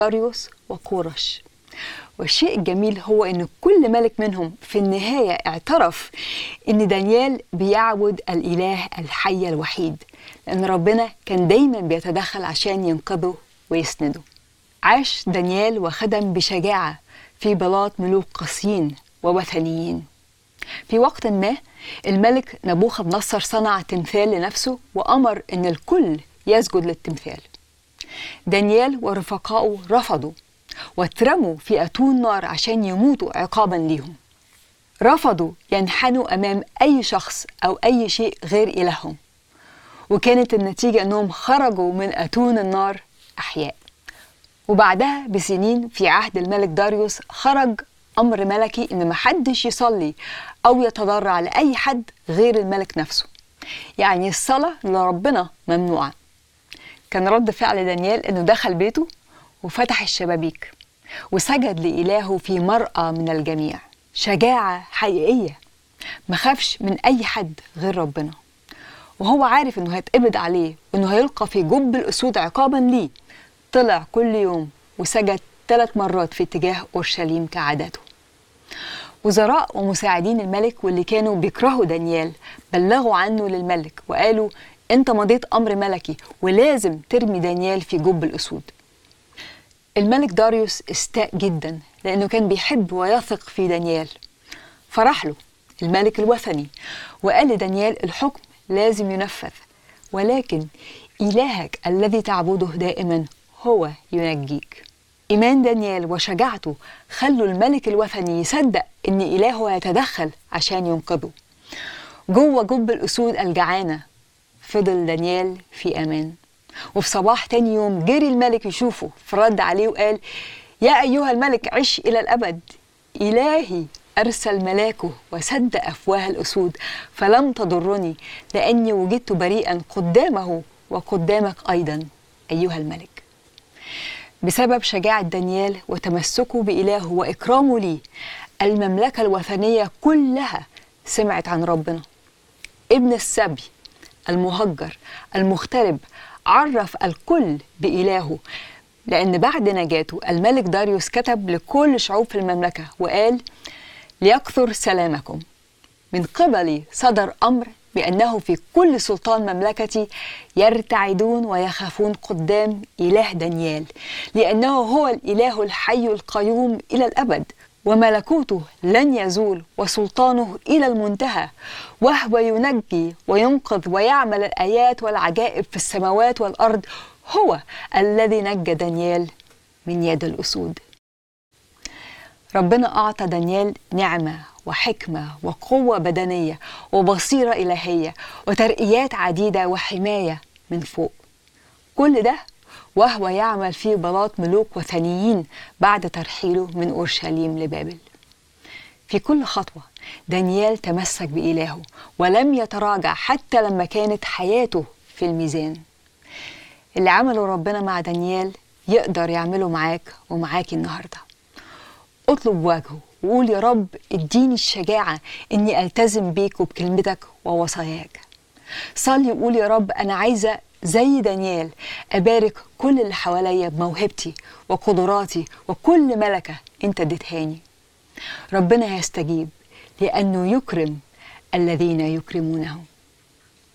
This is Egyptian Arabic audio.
داريوس وكورش والشيء الجميل هو ان كل ملك منهم في النهايه اعترف ان دانيال بيعبد الاله الحي الوحيد لان ربنا كان دايما بيتدخل عشان ينقذه ويسنده عاش دانيال وخدم بشجاعه في بلاط ملوك قاسيين ووثنيين في وقت ما الملك نبوخذ نصر صنع تمثال لنفسه وامر ان الكل يسجد للتمثال دانيال ورفقائه رفضوا واترموا في أتون نار عشان يموتوا عقابا ليهم رفضوا ينحنوا أمام أي شخص أو أي شيء غير إلههم وكانت النتيجة أنهم خرجوا من أتون النار أحياء وبعدها بسنين في عهد الملك داريوس خرج أمر ملكي إن محدش يصلي أو يتضرع لأي حد غير الملك نفسه يعني الصلاة لربنا ممنوعة كان رد فعل دانيال إنه دخل بيته وفتح الشبابيك وسجد لإلهه في مرأى من الجميع شجاعة حقيقية مخافش من أي حد غير ربنا وهو عارف إنه هيتقبض عليه وإنه هيلقى في جب الأسود عقابا ليه طلع كل يوم وسجد ثلاث مرات في اتجاه أورشليم كعادته وزراء ومساعدين الملك واللي كانوا بيكرهوا دانيال بلغوا عنه للملك وقالوا انت مضيت امر ملكي ولازم ترمي دانيال في جب الاسود الملك داريوس استاء جدا لأنه كان بيحب ويثق في دانيال فراح له الملك الوثني وقال لدانيال الحكم لازم ينفذ ولكن إلهك الذي تعبده دائما هو ينجيك إيمان دانيال وشجاعته خلوا الملك الوثني يصدق إن إلهه يتدخل عشان ينقذه جوه جب الأسود الجعانة فضل دانيال في أمان وفي صباح تاني يوم جري الملك يشوفه فرد عليه وقال يا أيها الملك عش إلى الأبد إلهي أرسل ملاكه وسد أفواه الأسود فلم تضرني لأني وجدت بريئا قدامه وقدامك أيضا أيها الملك بسبب شجاعة دانيال وتمسكه بإلهه وإكرامه ليه المملكة الوثنية كلها سمعت عن ربنا ابن السبي المهجر المغترب عرف الكل بإلهه لأن بعد نجاته الملك داريوس كتب لكل شعوب في المملكة وقال ليكثر سلامكم من قبلي صدر أمر بأنه في كل سلطان مملكتي يرتعدون ويخافون قدام إله دانيال لأنه هو الإله الحي القيوم إلى الأبد وملكوته لن يزول وسلطانه إلى المنتهى وهو ينجي وينقذ ويعمل الآيات والعجائب في السماوات والأرض هو الذي نجى دانيال من يد الأسود ربنا أعطى دانيال نعمة وحكمة وقوة بدنية وبصيرة إلهية وترقيات عديدة وحماية من فوق كل ده وهو يعمل في بلاط ملوك وثنيين بعد ترحيله من أورشليم لبابل في كل خطوة دانيال تمسك بإلهه ولم يتراجع حتى لما كانت حياته في الميزان اللي عمله ربنا مع دانيال يقدر يعمله معاك ومعاكي النهارده اطلب وجهه وقول يا رب اديني الشجاعة اني التزم بيك وبكلمتك ووصاياك صلي وقول يا رب انا عايزة زي دانيال ابارك كل اللي حواليا بموهبتي وقدراتي وكل ملكة انت اديتهاني ربنا يستجيب لانه يكرم الذين يكرمونه